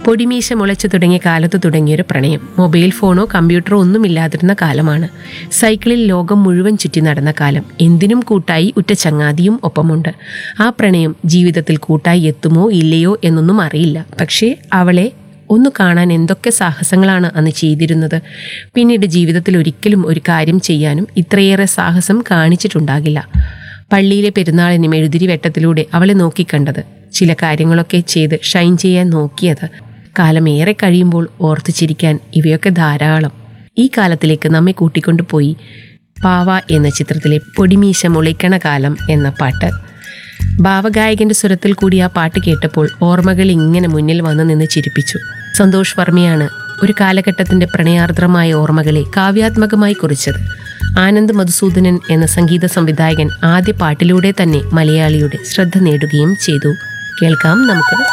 പൊടിമീശ മുളച്ചു തുടങ്ങിയ കാലത്ത് തുടങ്ങിയൊരു പ്രണയം മൊബൈൽ ഫോണോ കമ്പ്യൂട്ടറോ ഒന്നുമില്ലാതിരുന്ന കാലമാണ് സൈക്കിളിൽ ലോകം മുഴുവൻ ചുറ്റി നടന്ന കാലം എന്തിനും കൂട്ടായി ഉറ്റ ചങ്ങാതിയും ഒപ്പമുണ്ട് ആ പ്രണയം ജീവിതത്തിൽ കൂട്ടായി എത്തുമോ ഇല്ലയോ എന്നൊന്നും അറിയില്ല പക്ഷേ അവളെ ഒന്ന് കാണാൻ എന്തൊക്കെ സാഹസങ്ങളാണ് അന്ന് ചെയ്തിരുന്നത് പിന്നീട് ജീവിതത്തിൽ ഒരിക്കലും ഒരു കാര്യം ചെയ്യാനും ഇത്രയേറെ സാഹസം കാണിച്ചിട്ടുണ്ടാകില്ല പള്ളിയിലെ പെരുന്നാളിന് മെഴുതിരി വെട്ടത്തിലൂടെ അവളെ നോക്കിക്കണ്ടത് ചില കാര്യങ്ങളൊക്കെ ചെയ്ത് ഷൈൻ ചെയ്യാൻ നോക്കിയത് കാലമേറെ കഴിയുമ്പോൾ ഓർത്തു ചിരിക്കാൻ ഇവയൊക്കെ ധാരാളം ഈ കാലത്തിലേക്ക് നമ്മെ കൂട്ടിക്കൊണ്ടുപോയി പാവ എന്ന ചിത്രത്തിലെ പൊടിമീശ മുളയ്ക്കണ കാലം എന്ന പാട്ട് ഭാവഗായകന്റെ സ്വരത്തിൽ കൂടി ആ പാട്ട് കേട്ടപ്പോൾ ഓർമ്മകൾ ഇങ്ങനെ മുന്നിൽ വന്നു നിന്ന് ചിരിപ്പിച്ചു സന്തോഷ് വർമ്മയാണ് ഒരു കാലഘട്ടത്തിന്റെ പ്രണയാർദ്രമായ ഓർമ്മകളെ കാവ്യാത്മകമായി കുറിച്ചത് ആനന്ദ് മധുസൂദനൻ എന്ന സംഗീത സംവിധായകൻ ആദ്യ പാട്ടിലൂടെ തന്നെ മലയാളിയുടെ ശ്രദ്ധ നേടുകയും ചെയ്തു കേൾക്കാം നമുക്ക്